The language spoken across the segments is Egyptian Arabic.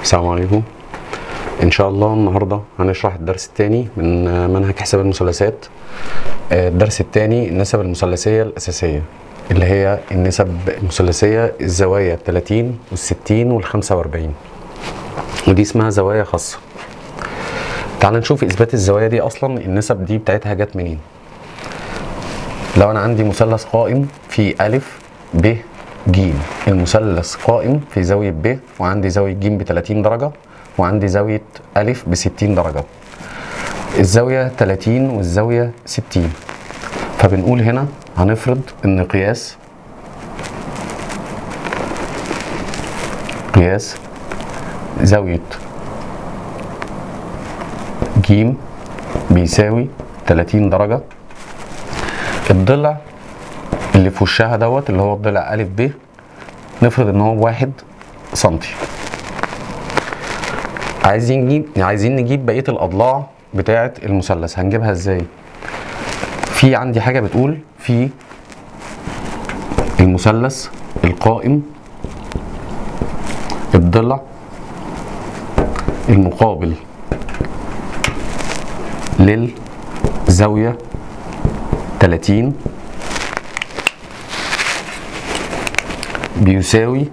السلام عليكم ان شاء الله النهارده هنشرح الدرس الثاني من منهج حساب المثلثات آه، الدرس الثاني النسب المثلثيه الاساسيه اللي هي النسب المثلثيه الزوايا 30 وال60 وال45 ودي اسمها زوايا خاصه تعال نشوف اثبات الزوايا دي اصلا النسب دي بتاعتها جت منين لو انا عندي مثلث قائم في الف ب ج المثلث قائم في زاويه ب وعندي زاويه ج ب 30 درجه وعندي زاويه الف ب 60 درجه الزاويه 30 والزاويه 60 فبنقول هنا هنفرض ان قياس قياس زاويه ج بيساوي 30 درجه الضلع اللي في وشها دوت اللي هو الضلع أ ب نفرض ان هو واحد سنتي عايزين نجيب عايزين نجيب بقيه الاضلاع بتاعه المثلث هنجيبها ازاي في عندي حاجه بتقول في المثلث القائم الضلع المقابل للزاويه 30 بيساوي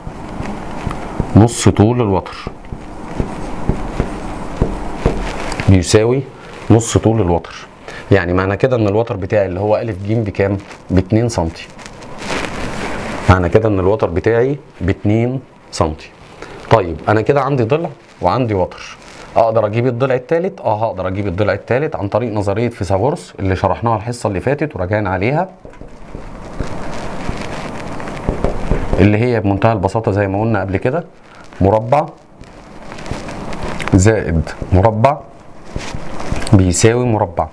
نص طول الوتر بيساوي نص طول الوتر يعني معنى كده ان الوتر بتاعي اللي هو ا ج بكام ب 2 سم معنى كده ان الوتر بتاعي ب 2 سم طيب انا كده عندي ضلع وعندي وتر اقدر اجيب الضلع الثالث اه هقدر اجيب الضلع الثالث عن طريق نظريه فيثاغورس اللي شرحناها الحصه اللي فاتت وراجعنا عليها اللي هي بمنتهى البساطه زي ما قلنا قبل كده مربع زائد مربع بيساوي مربع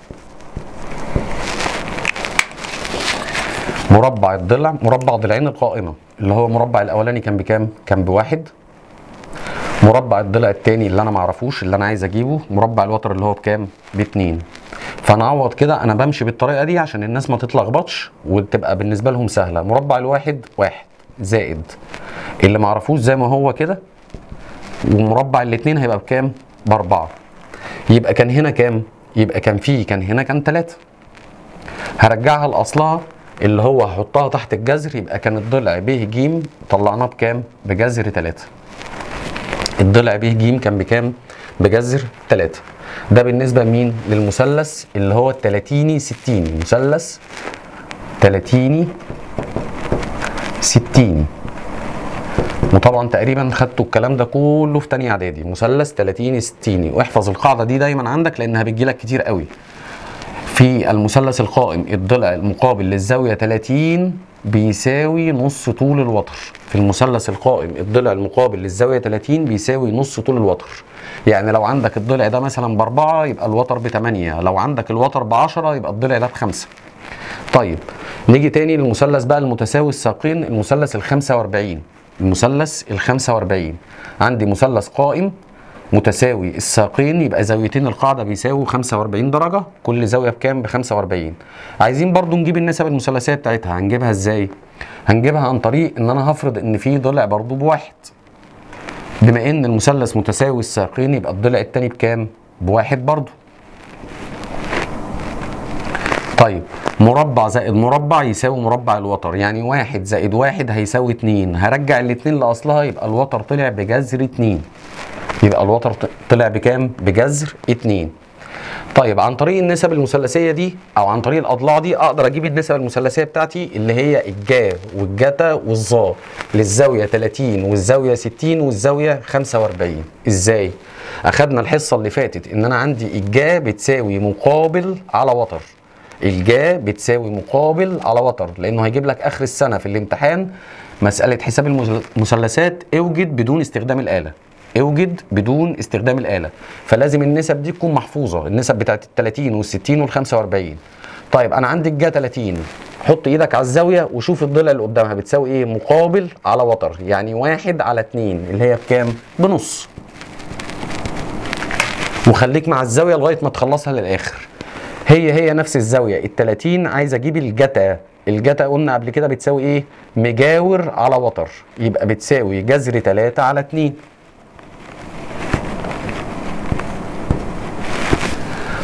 مربع الضلع مربع ضلعين القائمه اللي هو مربع الاولاني كان بكام كان بواحد مربع الضلع الثاني اللي انا معرفوش اللي انا عايز اجيبه مربع الوتر اللي هو بكام باتنين فانا اعوض كده انا بمشي بالطريقه دي عشان الناس ما تتلخبطش وتبقى بالنسبه لهم سهله مربع الواحد واحد زائد اللي معرفوش زي ما هو كده ومربع الاتنين هيبقى بكام باربعه يبقى كان هنا كام يبقى كان فيه كان هنا كان تلاتة هرجعها لاصلها اللي هو هحطها تحت الجذر يبقى كان الضلع ب ج طلعناه بكام بجذر تلاتة الضلع ب ج كان بكام بجذر 3 ده بالنسبه لمين للمثلث اللي هو التلاتيني ستيني مثلث تلاتيني ستيني وطبعا تقريبا خدتوا الكلام ده كله في تانية اعدادي مثلث تلاتيني ستيني واحفظ القاعده دي دايما عندك لانها بتجيلك كتير قوي في المثلث القائم الضلع المقابل للزاويه 30 بيساوي نص طول الوتر في المثلث القائم الضلع المقابل للزاويه 30 بيساوي نص طول الوتر يعني لو عندك الضلع ده مثلا باربعه يبقى الوتر بثمانيه لو عندك الوتر ب 10 يبقى الضلع ده بخمسه طيب نيجي تاني للمثلث بقى المتساوي الساقين المثلث ال 45 المثلث ال 45 عندي مثلث قائم متساوي الساقين يبقى زاويتين القاعدة بيساووا 45 درجة كل زاوية بكام ب 45 عايزين برضو نجيب النسب المثلثية بتاعتها هنجيبها ازاي هنجيبها عن طريق ان انا هفرض ان في ضلع برضو بواحد بما ان المثلث متساوي الساقين يبقى الضلع التاني بكام بواحد برضو طيب مربع زائد مربع يساوي مربع الوتر يعني واحد زائد واحد هيساوي اتنين هرجع الاتنين لأصلها يبقى الوتر طلع بجذر اتنين يبقى الوتر طلع بكام؟ بجذر 2 طيب عن طريق النسب المثلثيه دي او عن طريق الاضلاع دي اقدر اجيب النسب المثلثيه بتاعتي اللي هي الجا والجتا والظا للزاويه 30 والزاويه 60 والزاويه 45 ازاي؟ اخدنا الحصه اللي فاتت ان انا عندي الجا بتساوي مقابل على وتر الجا بتساوي مقابل على وتر لانه هيجيب لك اخر السنه في الامتحان مساله حساب المثلثات اوجد بدون استخدام الاله اوجد بدون استخدام الاله فلازم النسب دي تكون محفوظه النسب بتاعت ال 30 وال 60 وال 45 طيب انا عندي الجا 30 حط ايدك على الزاويه وشوف الضلع اللي قدامها بتساوي ايه مقابل على وتر يعني واحد على اتنين اللي هي بكام بنص وخليك مع الزاويه لغايه ما تخلصها للاخر هي هي نفس الزاويه ال 30 عايز اجيب الجتا الجتا قلنا قبل كده بتساوي ايه مجاور على وتر يبقى بتساوي جذر 3 على 2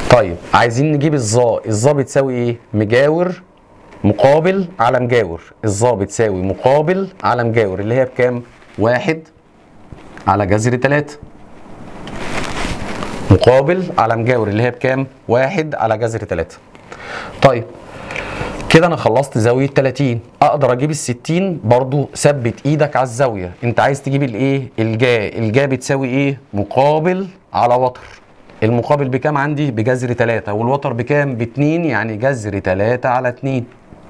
طيب عايزين نجيب الظا الظا بتساوي ايه مجاور مقابل على مجاور الظا بتساوي مقابل على مجاور اللي هي بكام واحد على جذر تلاتة مقابل على مجاور اللي هي بكام واحد على جذر تلاتة طيب كده انا خلصت زاويه 30 اقدر اجيب ال 60 برضو ثبت ايدك على الزاويه انت عايز تجيب الايه الجا الجا بتساوي ايه مقابل على وتر المقابل بكام عندي بجذر 3 والوتر بكام ب 2 يعني جذر 3 على 2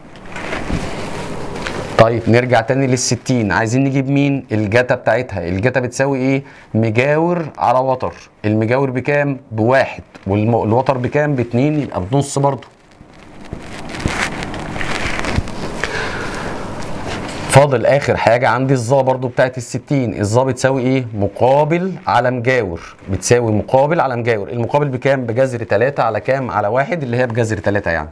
طيب نرجع تاني لل 60 عايزين نجيب مين الجتا بتاعتها الجتا بتساوي ايه مجاور على وتر المجاور بكام بواحد والوتر بكام باتنين يبقى بنص برضو فاضل اخر حاجه عندي الظا برضو بتاعت ال 60 الظا بتساوي ايه مقابل على مجاور بتساوي مقابل على مجاور المقابل بكام بجذر 3 على كام على واحد اللي هي بجذر 3 يعني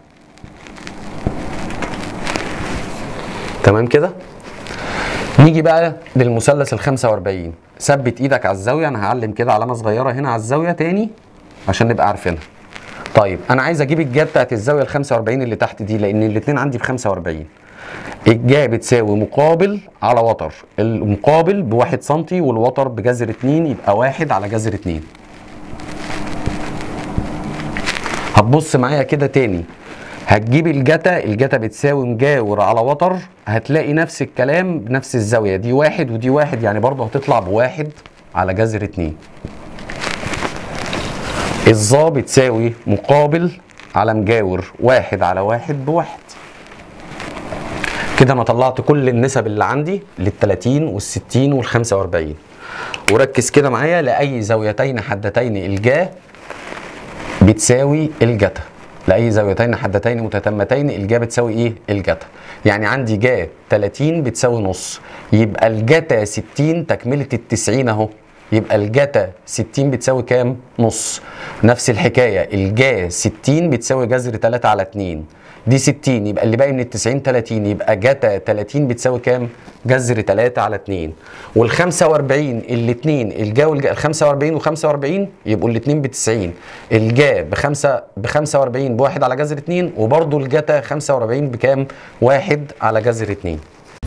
تمام كده نيجي بقى للمثلث ال 45 ثبت ايدك على الزاويه انا هعلم كده علامه صغيره هنا على الزاويه تاني عشان نبقى عارفينها طيب انا عايز اجيب الجا بتاعت الزاويه ال 45 اللي تحت دي لان الاثنين عندي ب 45 الجا بتساوي مقابل على وتر المقابل بواحد سنتي والوتر بجذر اتنين يبقى واحد على جذر اتنين هتبص معايا كده تاني هتجيب الجتا الجتا بتساوي مجاور على وتر هتلاقي نفس الكلام بنفس الزاوية دي واحد ودي واحد يعني برضه هتطلع بواحد على جذر اتنين الظا بتساوي مقابل على مجاور واحد على واحد بواحد كده انا طلعت كل النسب اللي عندي لل 30 وال 60 وال 45 وركز كده معايا لاي زاويتين حدتين الجا بتساوي الجتا لاي زاويتين حدتين متتمتين الجا بتساوي ايه الجتا يعني عندي جا 30 بتساوي نص يبقى الجتا 60 تكمله ال 90 اهو يبقى الجتا 60 بتساوي كام نص نفس الحكايه الجا 60 بتساوي جذر 3 على 2 دي 60 يبقى اللي باقي من ال 90 30 يبقى جتا 30 بتساوي كام؟ جذر 3 على 2 وال 45 الاثنين الجا والجا ال 45 و 45 يبقوا الاثنين ب 90 الجا ب 5 ب 45 بواحد على جذر 2 وبرده الجتا 45 بكام؟ واحد على جذر 2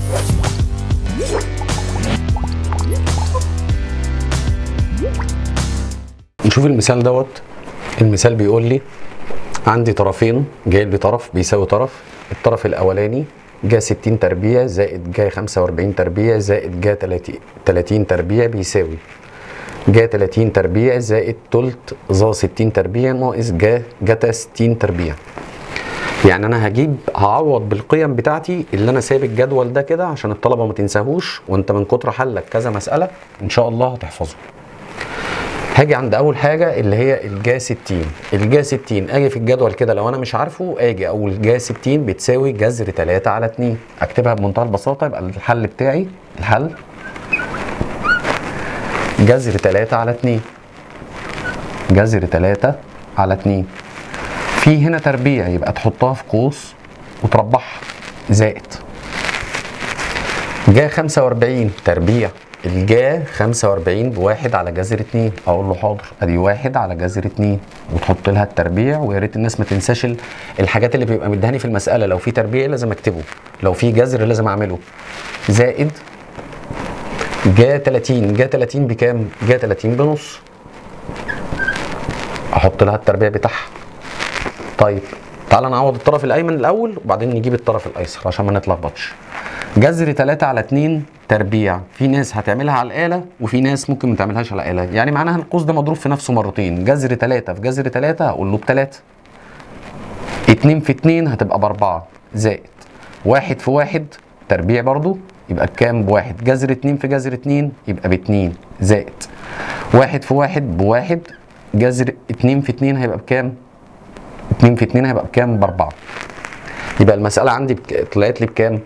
نشوف المثال دوت المثال بيقول لي عندي طرفين جاي لي طرف بيساوي طرف الطرف الاولاني جا 60 تربيع زائد جا 45 تربيع زائد جا 30 تربيع بيساوي جا 30 تربيع زائد تلت ظا 60 تربيع ناقص جا جتا 60 تربيع يعني انا هجيب هعوض بالقيم بتاعتي اللي انا سايب الجدول ده كده عشان الطلبه ما تنساهوش وانت من كتر حلك كذا مساله ان شاء الله هتحفظه هاجي عند اول حاجه اللي هي الجا 60 الجا 60 اجي في الجدول كده لو انا مش عارفه اجي اقول جا 60 بتساوي جذر 3 على 2 اكتبها بمنتهى البساطه يبقى الحل بتاعي الحل جذر 3 على 2 جذر 3 على 2 في هنا تربيع يبقى تحطها في قوس وتربعها زائد جا 45 تربيع الجا 45 بواحد على جذر 2 اقول له حاضر ادي واحد على جذر 2 وتحط لها التربيع ويا ريت الناس ما تنساش الحاجات اللي بيبقى مدهاني في المساله لو في تربيع لازم اكتبه لو في جذر لازم اعمله زائد جا 30 جا 30 بكام؟ جا 30 بنص احط لها التربيع بتاعها طيب تعالى نعوض الطرف الايمن الاول وبعدين نجيب الطرف الايسر عشان ما نتلخبطش جذر 3 على 2 تربيع في ناس هتعملها على الآلة وفي ناس ممكن ما تعملهاش على الآلة يعني معناها القوس ده مضروب في نفسه مرتين جذر 3 في جذر 3 هقول له ب 3 2 في 2 هتبقى ب 4 زائد 1 في 1 تربيع برضو يبقى بكام بواحد جذر 2 في جذر 2 يبقى ب 2 زائد 1 في 1 بواحد جذر 2 في 2 هيبقى بكام 2 في 2 هيبقى بكام ب 4 يبقى المسألة عندي بك... طلعت لي بكام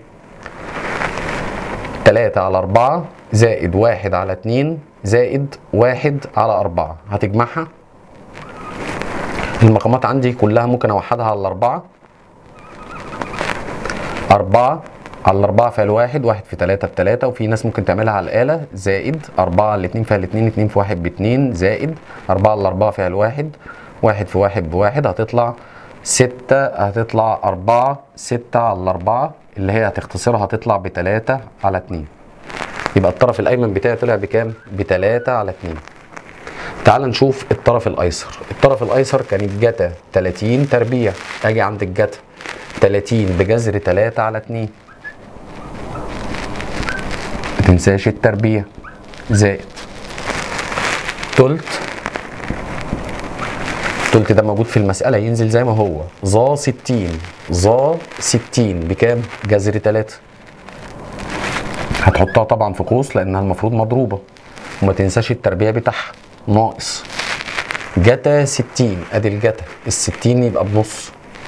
3 على 4 زائد 1 على 2 زائد 1 على 4 هتجمعها المقامات عندي كلها ممكن اوحدها على الأربعة أربعة على الأربعة فيها الواحد واحد في تلاتة بتلاتة وفي ناس ممكن تعملها على الآلة زائد أربعة على الاتنين فيها الاتنين اتنين في واحد باتنين زائد أربعة على الأربعة فيها الواحد واحد في واحد بواحد هتطلع ستة هتطلع أربعة ستة على أربعة اللي هي هتختصرها هتطلع بتلاتة على اتنين يبقى الطرف الأيمن بتاعي طلع بكام؟ بتلاتة على اتنين تعال نشوف الطرف الأيسر الطرف الأيسر كانت جتا 30 تربيع أجي عند الجتا 30 بجذر 3 على 2 ما تنساش التربيع زائد تلت تلت ده موجود في المسألة ينزل زي ما هو ظا 60 ظا 60 بكام؟ جذر 3 هتحطها طبعا في قوس لأنها المفروض مضروبة وما تنساش التربيع بتاعها ناقص جتا 60 ادي الجتا ال 60 يبقى بنص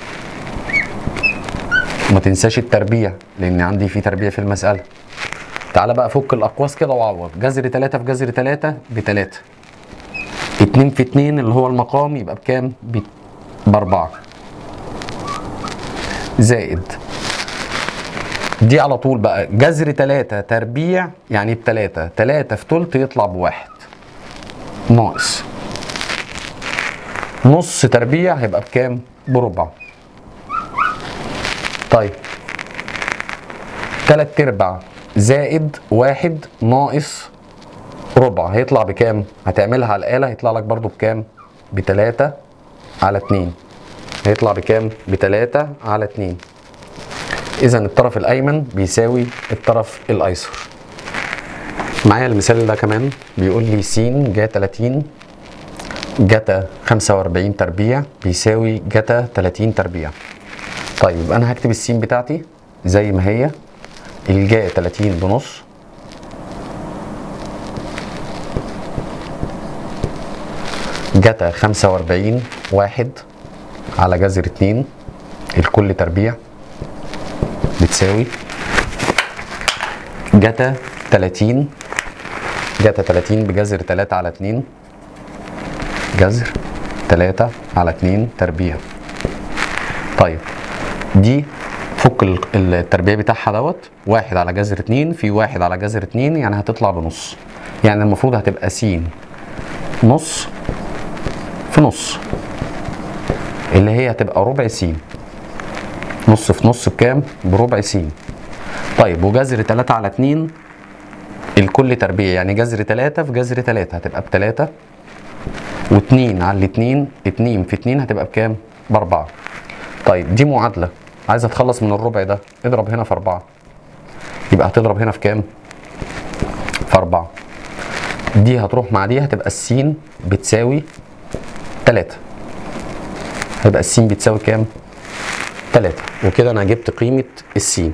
وما تنساش التربيع لان عندي في تربيع في المساله تعالى بقى فك الاقواس كده وعوض جذر 3 في جذر 3 ب 3 2 في 2 اللي هو المقام يبقى بكام؟ ب 4 زائد دي على طول بقى جذر 3 تربيع يعني بتلاتة 3 في تلت يطلع بواحد ناقص نص تربيع هيبقى بكام؟ بربع طيب تلات ارباع زائد واحد ناقص ربع هيطلع بكام؟ هتعملها على الآلة هيطلع لك برضو بكام؟ بتلاتة على اتنين هيطلع بكام؟ بتلاتة على اتنين إذا الطرف الأيمن بيساوي الطرف الأيسر معايا المثال ده كمان بيقول لي س جا 30 جتا 45 تربيع بيساوي جتا 30 تربيع طيب يبقى انا هكتب السين بتاعتي زي ما هي الجا 30 بنص جتا 45 واحد على جذر 2 الكل تربيع بتساوي جتا 30 جتا 30 بجذر 3 على 2 جذر 3 على 2 تربيع طيب دي فك ال- التربيع بتاعها دوت واحد على جذر 2 في واحد على جذر 2 يعني هتطلع بنص يعني المفروض هتبقى س نص في نص اللي هي هتبقى ربع س نص في نص بكام؟ بربع س طيب وجذر 3 على 2 الكل تربيع يعني جذر 3 في جذر 3 هتبقى ب 3 و2 على الاتنين 2 في 2 هتبقى بكام؟ ب 4 طيب دي معادلة عايز اتخلص من الربع ده اضرب هنا في 4 يبقى هتضرب هنا في كام؟ في 4 دي هتروح مع دي هتبقى السين بتساوي 3 هيبقى السين بتساوي كام؟ 3 وكده انا جبت قيمة السين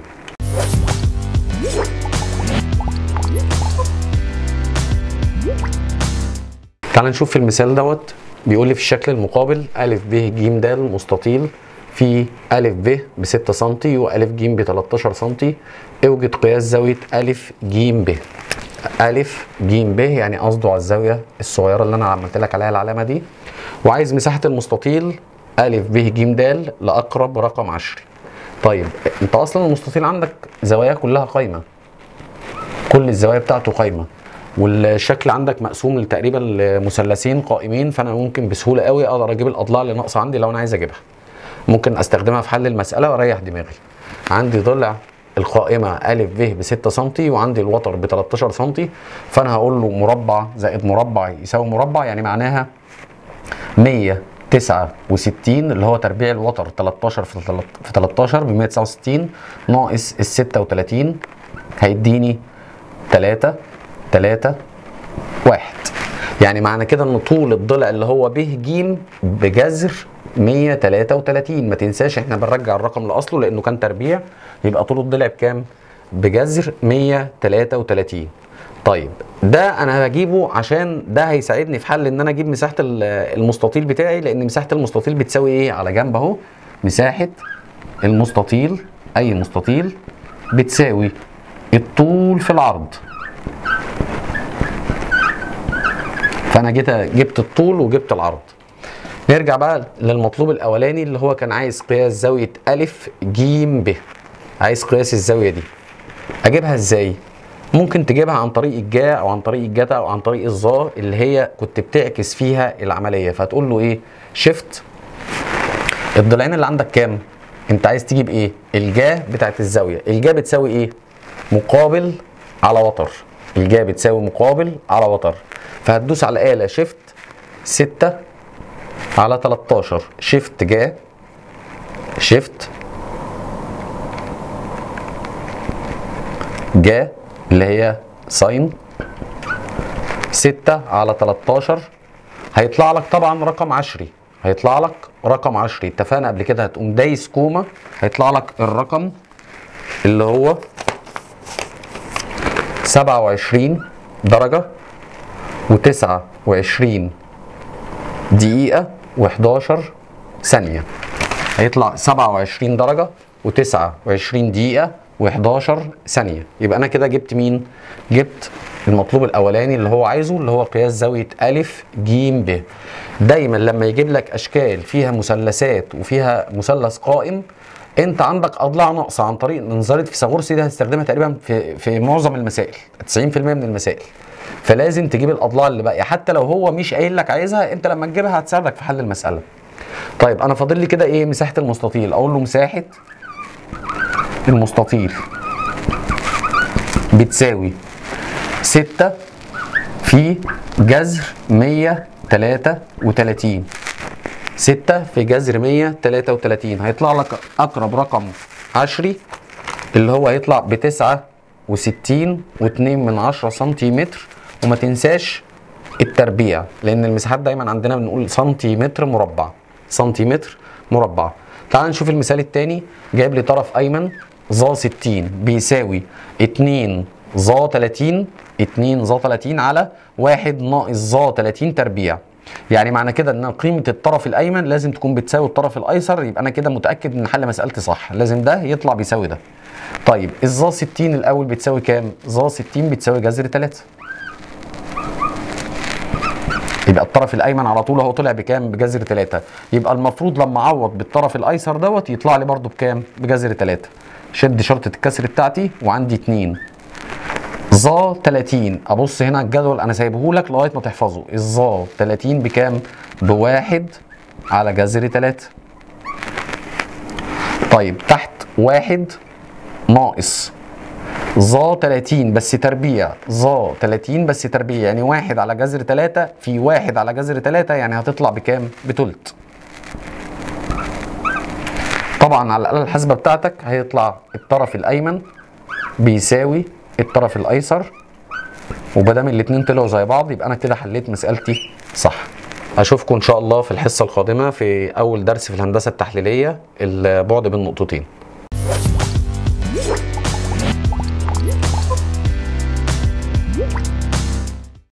تعال نشوف في المثال دوت بيقول لي في الشكل المقابل أ ب ج د مستطيل في أ ب ب 6 سم وأ ج ب 13 سم اوجد قياس زاوية أ ج ب أ ج ب يعني قصده على الزاوية الصغيرة اللي أنا عملت لك عليها العلامة دي وعايز مساحة المستطيل أ ب ج د لأقرب رقم عشري طيب أنت أصلا المستطيل عندك زواياه كلها قايمة كل الزوايا بتاعته قايمه والشكل عندك مقسوم تقريبا لمثلثين قائمين فانا ممكن بسهوله قوي اقدر اجيب الاضلاع اللي ناقصه عندي لو انا عايز اجيبها ممكن استخدمها في حل المساله واريح دماغي عندي ضلع القائمه ا ب ب 6 سم وعندي الوتر ب 13 سم فانا هقول له مربع زائد مربع يساوي مربع يعني معناها 169 اللي هو تربيع الوتر 13 في تلت- في 13 ب 169 ناقص ال 36 هيديني 3 3 1 يعني معنى كده ان طول الضلع اللي هو ب ج بجذر 133 ما تنساش احنا بنرجع الرقم لاصله لانه كان تربيع يبقى طول الضلع بكام؟ بجذر 133 طيب ده انا هجيبه عشان ده هيساعدني في حل ان انا اجيب مساحه ال- المستطيل بتاعي لان مساحه المستطيل بتساوي ايه على جنب اهو مساحه المستطيل اي مستطيل بتساوي الطول في العرض فانا جيت جبت الطول وجبت العرض نرجع بقى للمطلوب الاولاني اللي هو كان عايز قياس زاويه ا ج ب عايز قياس الزاويه دي اجيبها ازاي ممكن تجيبها عن طريق الجا او عن طريق الجتا او عن طريق الظا اللي هي كنت بتعكس فيها العمليه فتقول له ايه شيفت الضلعين اللي عندك كام انت عايز تجيب ايه الجا بتاعت الزاويه الجا بتساوي ايه مقابل على وتر الجا بتساوي مقابل على وتر فهتدوس على الاله شيفت 6 على 13 شيفت جا شيفت جا اللي هي ساين 6 على 13 هيطلع لك طبعا رقم عشري هيطلع لك رقم عشري اتفقنا قبل كده هتقوم دايس كوما هيطلع لك الرقم اللي هو 27 درجة و29 دقيقة و11 ثانية هيطلع 27 درجة و29 دقيقة و11 ثانية يبقى أنا كده جبت مين؟ جبت المطلوب الأولاني اللي هو عايزه اللي هو قياس زاوية أ ج ب دايما لما يجيب لك أشكال فيها مثلثات وفيها مثلث قائم انت عندك اضلاع ناقصه عن طريق نظريه فيثاغورس دي هتستخدمها تقريبا في في معظم المسائل 90% من المسائل فلازم تجيب الاضلاع اللي باقيه حتى لو هو مش قايل لك عايزها انت لما تجيبها هتساعدك في حل المساله طيب انا فاضل لي كده ايه مساحه المستطيل اقول له مساحه المستطيل بتساوي 6 في جذر 133 6 في جذر 133 هيطلع لك اقرب رقم عشري اللي هو هيطلع ب 69 و2 من 10 سنتيمتر وما تنساش التربيع لان المساحات دايما عندنا بنقول سنتيمتر مربع سنتيمتر مربع تعال نشوف المثال الثاني جايب لي طرف ايمن ظا 60 بيساوي 2 ظا 30 2 ظا 30 على 1 ناقص ظا 30 تربيع يعني معنى كده ان قيمه الطرف الايمن لازم تكون بتساوي الطرف الايسر يبقى انا كده متاكد ان حل مسالتي صح لازم ده يطلع بيساوي ده طيب الظا 60 الاول بتساوي كام ظا 60 بتساوي جذر 3 يبقى الطرف الايمن على طول اهو طلع بكام بجذر 3 يبقى المفروض لما اعوض بالطرف الايسر دوت يطلع لي برده بكام بجذر 3 شد شرطه الكسر بتاعتي وعندي 2 ظا 30 ابص هنا على الجدول انا سايبه لك لغايه ما تحفظه الظا 30 بكام بواحد على جذر 3 طيب تحت واحد ناقص ظا 30 بس تربيع ظا 30 بس تربيع يعني واحد على جذر 3 في واحد على جذر 3 يعني هتطلع بكام بتلت طبعا على الآلة الحاسبة بتاعتك هيطلع الطرف الأيمن بيساوي الطرف الايسر وبدام الاتنين طلعوا زي بعض يبقى انا كده حليت مسالتي صح اشوفكم ان شاء الله في الحصه القادمه في اول درس في الهندسه التحليليه البعد بين نقطتين